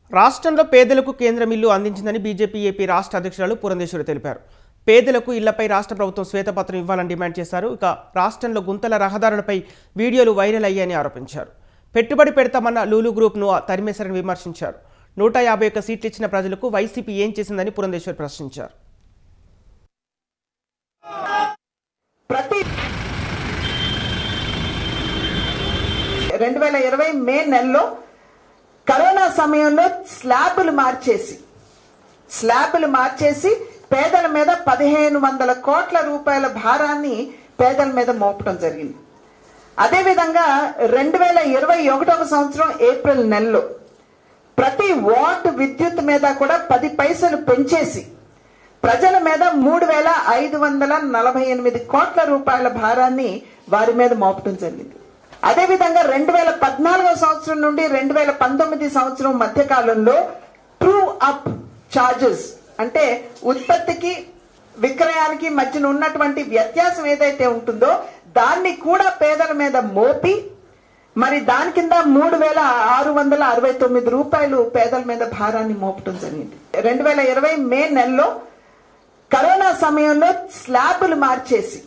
రాష్ట్రంలో పేదలకు కేంద్రం ఇల్లు అందించిందని బీజేపీ ఏపీ రాష్ట్ర అధ్యక్షురాలు పురంధేశ్వరి తెలిపారు పేదలకు ఇళ్లపై రాష్ట్ర ప్రభుత్వం శ్వేతపత్రం ఇవ్వాలని డిమాండ్ చేశారు ఇక రాష్ట్రంలో గుంతల రహదారులపై వీడియోలు వైరల్ అయ్యాయని ఆరోపించారు పెట్టుబడి పెడతామన్న లూలు గ్రూప్ను తరిమేశారని విమర్శించారు నూట యాభై ఒక్క సీట్లు ఇచ్చిన ప్రజలకు వైసీపీ ఏం చేసిందని పురంధేశ్వరి ప్రశ్నించారు ప్రతి రెండు వేల ఇరవై మే నెలలో కరోనా సమయంలో స్లాబులు మార్చేసి స్లాబులు మార్చేసి పేదల మీద పదిహేను వందల కోట్ల రూపాయల భారాన్ని పేదల మీద మోపడం జరిగింది అదేవిధంగా రెండు వేల ఇరవై ఒకటవ సంవత్సరం ఏప్రిల్ నెలలో ప్రతి వాట్ విద్యుత్ మీద కూడా పది పైసలు పెంచేసి ప్రజల మీద మూడు వేల ఐదు వందల నలభై ఎనిమిది కోట్ల రూపాయల భారాన్ని వారి మీద మోపడం జరిగింది అదేవిధంగా రెండు వేల పద్నాలుగో సంవత్సరం నుండి రెండు వేల పంతొమ్మిది సంవత్సరం మధ్య కాలంలో ట్రూ అప్ చార్జెస్ అంటే ఉత్పత్తికి విక్రయానికి మధ్యన ఉన్నటువంటి వ్యత్యాసం ఏదైతే ఉంటుందో దాన్ని కూడా పేదల మీద మోపి మరి దాని కింద మూడు వేల ఆరు వందల అరవై తొమ్మిది రూపాయలు పేదల మీద భారాన్ని మోపటం జరిగింది రెండు వేల ఇరవై మే నెలలో కరోనా సమయంలో స్లాబులు మార్చేసి